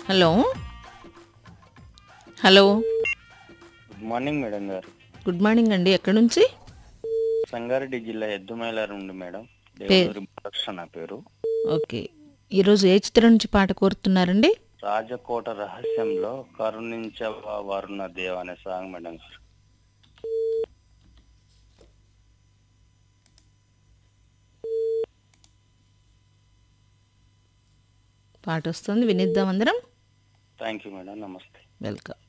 hello hello good morning madam గారు good morning అండి ఎక్కడి నుంచి సంగారెడ్డి జిల్లా ఎద్దుమైలారు నుండి మేడం దేవూరి బాలకృష్ణ నా పేరు ఓకే ఈరోజు ఏ చిత్రం నుంచి పాట కోరుతున్నారండి రాజకోట రహస్యంలో కరుణించవా వరుణ దేవ అనే సాంగ్ మేడం గారు పాట వస్తుంది వినిద్దాం అందరం థ్యాంక్ యూ మేడం నమస్తే వెల్కమ్